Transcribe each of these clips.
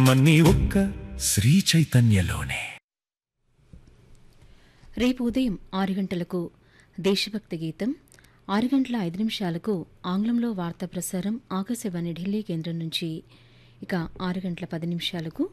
మన్నీ ఒక్క శ్రీ చైతన్యలోనే రేపు ఉదయం ఆరు గంటలకు దేశభక్తి గీతం ఆరు గంటల ఐదు నిమిషాలకు ఆంగ్లంలో వార్తా ప్రసారం ఆకాశవాణి ఢిల్లీ కేంద్రం నుంచి ఇక ఆరు గంటల పది నిమిషాలకు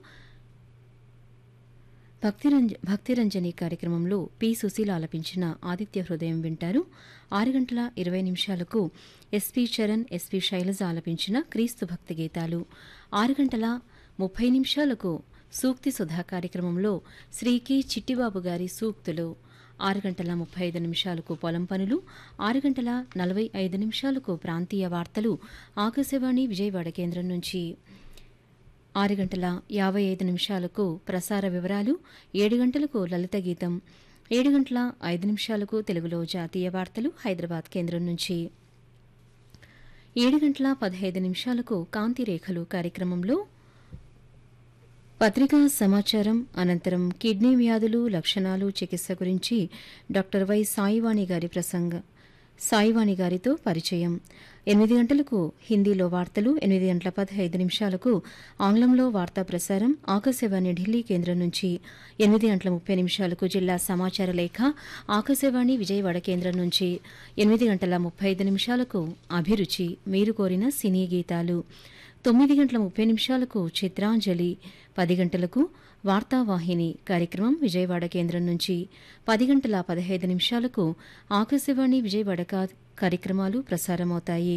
భక్తిరంజ భక్తిరంజని కార్యక్రమంలో పి సుశీల ఆలపించిన ఆదిత్య హృదయం వింటారు ఆరు గంటల ఇరవై నిమిషాలకు ఎస్పి చరణ్ ఎస్పి శైలజ ఆలపించిన క్రీస్తు భక్తి గీతాలు ఆరు గంటల ముప్పై నిమిషాలకు సూక్తి సుధా కార్యక్రమంలో శ్రీ కె చిట్టిబాబు గారి సూక్తులు ఆరు గంటల ముప్పై ఐదు నిమిషాలకు పొలం పనులు ఆరు గంటల నలభై ఐదు నిమిషాలకు ప్రాంతీయ వార్తలు ఆకాశవాణి విజయవాడ కేంద్రం నుంచి ఆరు గంటల యాభై ఐదు నిమిషాలకు ప్రసార వివరాలు ఏడు గంటలకు లలిత గీతం ఏడు గంటల ఐదు నిమిషాలకు తెలుగులో జాతీయ వార్తలు హైదరాబాద్ కేంద్రం నుంచి ఏడు గంటల పదహైదు నిమిషాలకు కాంతి రేఖలు కార్యక్రమంలో పత్రికా సమాచారం అనంతరం కిడ్నీ వ్యాధులు లక్షణాలు చికిత్స గురించి డాక్టర్ వై సాయివాణి గారి ప్రసంగ సాయివాణి గారితో పరిచయం ఎనిమిది గంటలకు హిందీలో వార్తలు ఎనిమిది గంటల పదహైదు నిమిషాలకు ఆంగ్లంలో వార్తా ప్రసారం ఆకాశవాణి ఢిల్లీ కేంద్రం నుంచి ఎనిమిది గంటల ముప్పై నిమిషాలకు జిల్లా సమాచార లేఖ ఆకాశవాణి విజయవాడ కేంద్రం నుంచి ఎనిమిది గంటల ముప్పై ఐదు నిమిషాలకు అభిరుచి మీరు కోరిన సినీ గీతాలు తొమ్మిది గంటల ముప్పై నిమిషాలకు చిత్రాంజలి పది గంటలకు వార్తావాహిని కార్యక్రమం విజయవాడ కేంద్రం నుంచి పది గంటల పదహైదు నిమిషాలకు ఆకాశవాణి విజయవాడ కా- కార్యక్రమాలు ప్రసారమవుతాయి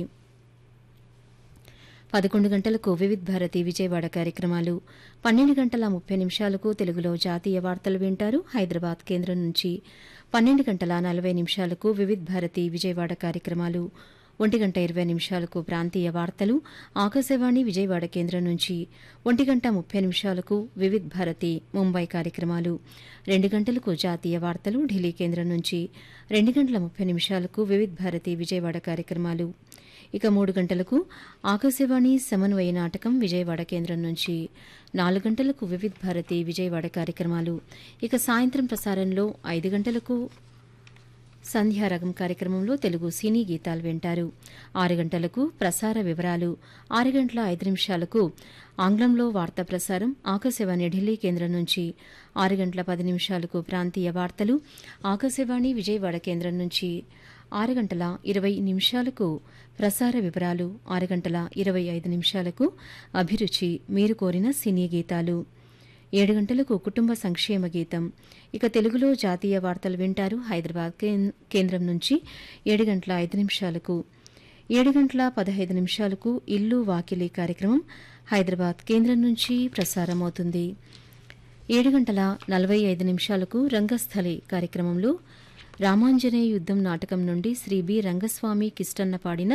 పదకొండు గంటలకు వివిధ్ భారతి విజయవాడ కార్యక్రమాలు పన్నెండు గంటల ముప్పై నిమిషాలకు తెలుగులో జాతీయ వార్తలు వింటారు హైదరాబాద్ కేంద్రం నుంచి పన్నెండు గంటల నలభై నిమిషాలకు వివిధ్ భారతి విజయవాడ కార్యక్రమాలు ఒంటి గంట ఇరవై నిమిషాలకు ప్రాంతీయ వార్తలు ఆకాశవాణి విజయవాడ కేంద్రం నుంచి ఒంటి గంట ముప్పై నిమిషాలకు వివిధ్ భారతి ముంబై కార్యక్రమాలు రెండు గంటలకు జాతీయ వార్తలు ఢిల్లీ కేంద్రం నుంచి రెండు గంటల ముప్పై నిమిషాలకు వివిధ్ భారతి విజయవాడ కార్యక్రమాలు ఇక మూడు గంటలకు ఆకాశవాణి సమన్వయ నాటకం విజయవాడ కేంద్రం నుంచి నాలుగు గంటలకు వివిధ్ భారతి విజయవాడ కార్యక్రమాలు ఇక సాయంత్రం ప్రసారంలో ఐదు గంటలకు సంధ్యారగం కార్యక్రమంలో తెలుగు సినీ గీతాలు వింటారు ఆరు గంటలకు ప్రసార వివరాలు ఆరు గంటల ఐదు నిమిషాలకు ఆంగ్లంలో వార్తా ప్రసారం ఆకాశవాణి ఢిల్లీ కేంద్రం నుంచి ఆరు గంటల పది నిమిషాలకు ప్రాంతీయ వార్తలు ఆకాశవాణి విజయవాడ కేంద్రం నుంచి ఆరు గంటల ఇరవై నిమిషాలకు ప్రసార వివరాలు ఆరు గంటల ఇరవై ఐదు నిమిషాలకు అభిరుచి మీరు కోరిన సినీ గీతాలు ఏడు గంటలకు కుటుంబ సంక్షేమ గీతం ఇక తెలుగులో జాతీయ వార్తలు వింటారు హైదరాబాద్ కేం- కేంద్రం నుంచి ఏడు గంటల ఐదు నిమిషాలకు ఏడు గంటల పదహైదు నిమిషాలకు ఇల్లు వాకిలి కార్యక్రమం హైదరాబాద్ కేంద్రం నుంచి ప్రసారమవుతుంది ఏడు గంటల నలభై ఐదు నిమిషాలకు రంగస్థలి కార్యక్రమంలో రామాంజనేయ యుద్ధం నాటకం నుండి శ్రీ బి రంగస్వామి కిష్టన్న పాడిన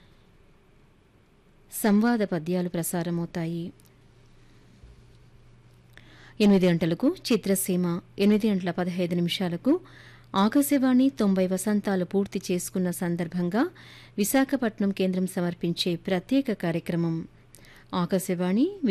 సంవాద పద్యాలు ప్రసారమవుతాయి ఎనిమిది గంటలకు చిత్రసీమ ఎనిమిది గంటల పదహైదు నిమిషాలకు ఆకాశవాణి తొంభై వసంతాలు పూర్తి చేసుకున్న సందర్భంగా విశాఖపట్నం కేంద్రం సమర్పించే ప్రత్యేక కార్యక్రమం ఆకాశవాణి